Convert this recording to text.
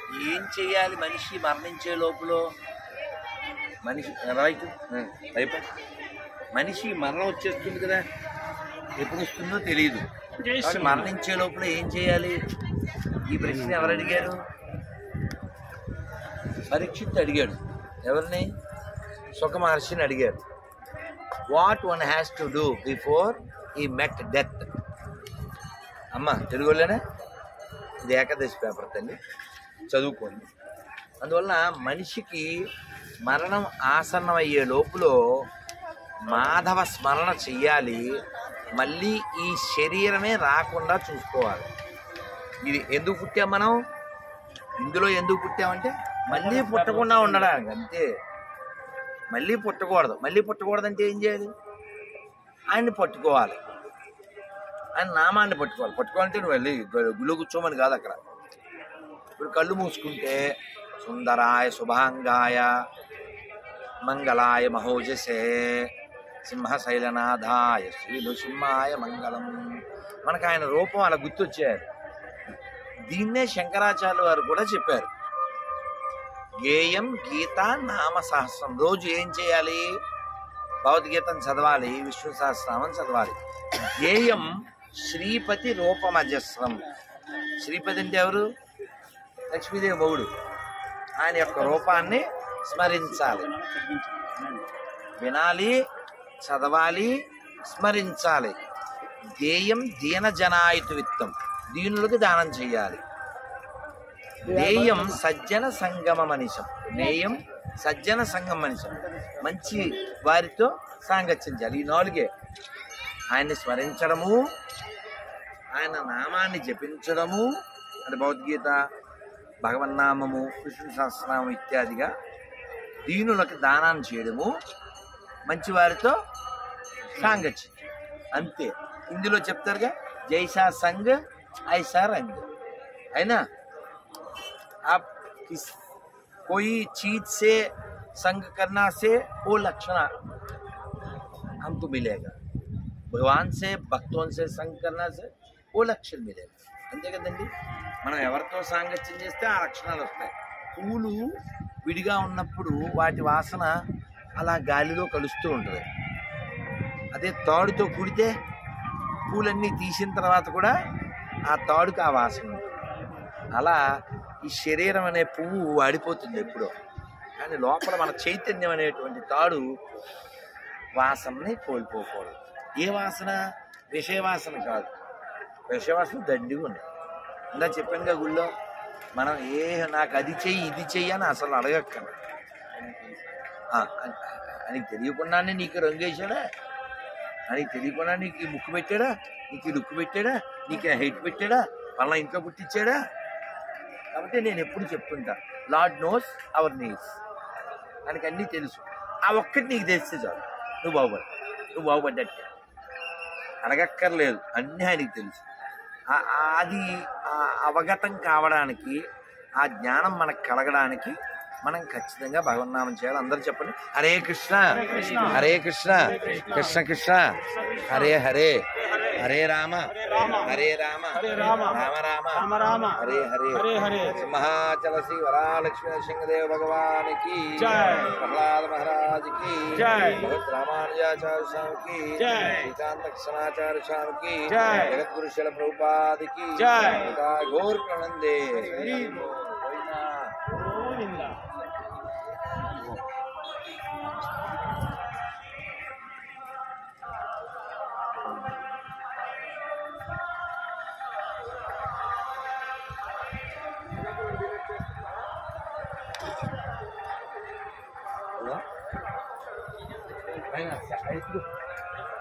ఏం చేయాలి మనిషి మరణించే లోపల మనిషి రైట్ అయిపో మనిషి మరణం వచ్చేస్తుంది కదా ఎప్పుడు వస్తుందో తెలియదు కాబట్టి మరణించే లోపల ఏం చేయాలి ఈ ప్రశ్న ఎవరు అడిగారు పరీక్షిత్ అడిగాడు ఎవరిని సుఖ మహర్షిని అడిగారు what one has to do before ఈ మెట్ డెత్ అమ్మ తెలుగులోనే ఇది ఏకాదశి పేపర్ తల్లి చదువుకోండి అందువల్ల మనిషికి మరణం ఆసన్నం అయ్యే లోపల మాధవ స్మరణ చెయ్యాలి మళ్ళీ ఈ శరీరమే రాకుండా చూసుకోవాలి ఇది ఎందుకు పుట్టాం మనం ఇందులో ఎందుకు పుట్టామంటే మళ్ళీ పుట్టకుండా ఉండడానికి అంతే మళ్ళీ పుట్టకూడదు మళ్ళీ పుట్టకూడదంటే ఏం చేయాలి ఆయన్ని పట్టుకోవాలి ఆయన నామాన్ని పట్టుకోవాలి పట్టుకోవాలంటే నువ్వు వెళ్ళి గు- గుళ్ళు కూర్చోమని కాదు అక్కడ ఇప్పుడు కళ్ళు మూసుకుంటే సుందరాయ శుభాంగాయ మంగళాయ మహోజసే సింహశైలనాథాయ శ్రీ నృసింహాయ మంగళం మనకు ఆయన రూపం అలా గుర్తొచ్చారు దీన్నే శంకరాచార్య వారు కూడా చెప్పారు గేయం గీత నామ సహస్రం రోజు ఏం చేయాలి భగవద్గీతను చదవాలి విష్ణు సహస్రనామం చదవాలి గేయం శ్రీపతి రూపమజస్రం శ్రీపతి అంటే ఎవరు లక్ష్మీదేవి మొగుడు ఆయన యొక్క రూపాన్ని స్మరించాలి వినాలి చదవాలి స్మరించాలి దేయం దీన జనాయుత విత్తం దీనులకు దానం చేయాలి నేయం సజ్జన సంగమ మనిషం నేయం సజ్జన సంగమ మనిషం మంచి వారితో సాంగత్యం చేయాలి ఈ నాలుగే ఆయన్ని స్మరించడము ఆయన నామాన్ని జపించడము అంటే భగవద్గీత భగవన్నామము విష్ణు సహస్రనామం ఇత్యాదిగా దీనులకు దానాన్ని చేయడము మంచి వారితో సాంగత్యం అంతే ఇందులో చెప్తారుగా జైసా సంగ్ ఐసా రంగ్ అయినా आप किस कोई चीज से संग करना से वो लक्षण हमको मिलेगा भगवान से भक्तों से संग करना से वो లక్షణం మిలేగా అంతే కదండి మనం ఎవరితో సాంగత్యం చేస్తే ఆ లక్షణాలు వస్తాయి పూలు విడిగా ఉన్నప్పుడు వాటి వాసన అలా గాలిలో కలుస్తూ ఉంటుంది అదే తాడుతో కుడితే పూలన్నీ తీసిన తర్వాత కూడా ఆ తాడుకు ఆ వాసన ఉంటుంది అలా ఈ శరీరం అనే పువ్వు వాడిపోతుంది ఎప్పుడో కానీ లోపల మన చైతన్యం అనేటువంటి తాడు వాసనని కోల్పోకూడదు ఏ వాసన విషయ వాసన కాదు విషయ వాసన దండిగా ఉంది ఇందా చెప్పానుగా గుళ్ళో మనం ఏ నాకు అది చెయ్యి ఇది చెయ్యి అని అసలు అడగక్కర్లేదు ఆ, అని- ఆయనకి తెలియకుండానే నీకు రంగేశాడా ఆయనకి తెలియకుండా నీకు ఈ ముక్కు పెట్టాడా నీకు ఈ లుక్కు పెట్టాడా నీకు హైట్ పెట్టాడా మళ్ళీ ఇంట్లో పుట్టించాడా కాబట్టి నేను ఎప్పుడు చెప్తుంటా లార్డ్ నోస్ అవర్ నీడ్స్ ఆయనకి అన్నీ తెలుసు ఆ ఒక్కటి నీకు తెలిస్తే చాలు నువ్వు బాగుపడ్డా నువ్వు బాగుపడ్డట్టే అడగక్కర్లేదు అన్నీ ఆయనకి తెలుసు ఆ- ఆ- అది ఆ అవగతం కావడానికి ఆ జ్ఞానం మనకు కలగడానికి మనం ఖచ్చితంగా భగవన్నామం చేయాలి అందరూ చెప్పండి హరే కృష్ణ హరే కృష్ణ కృష్ణ కృష్ణ హరే హరే హరే రామ హరే రామ రామ రామ హరే హరే సింహాచల శ్రీ వరాలక్ష్మీ నరసింహదేవ భగవాన్ కి ప్రహ్లాద మహారాజ్ కి భగవత్ రామానుజాచార్య స్వామి కి శ్రీకాంత కృష్ణాచార్య స్వామి కి జగద్గురు శిల ప్రభుపాది కి ఘోర్ ప్రణందే Venga,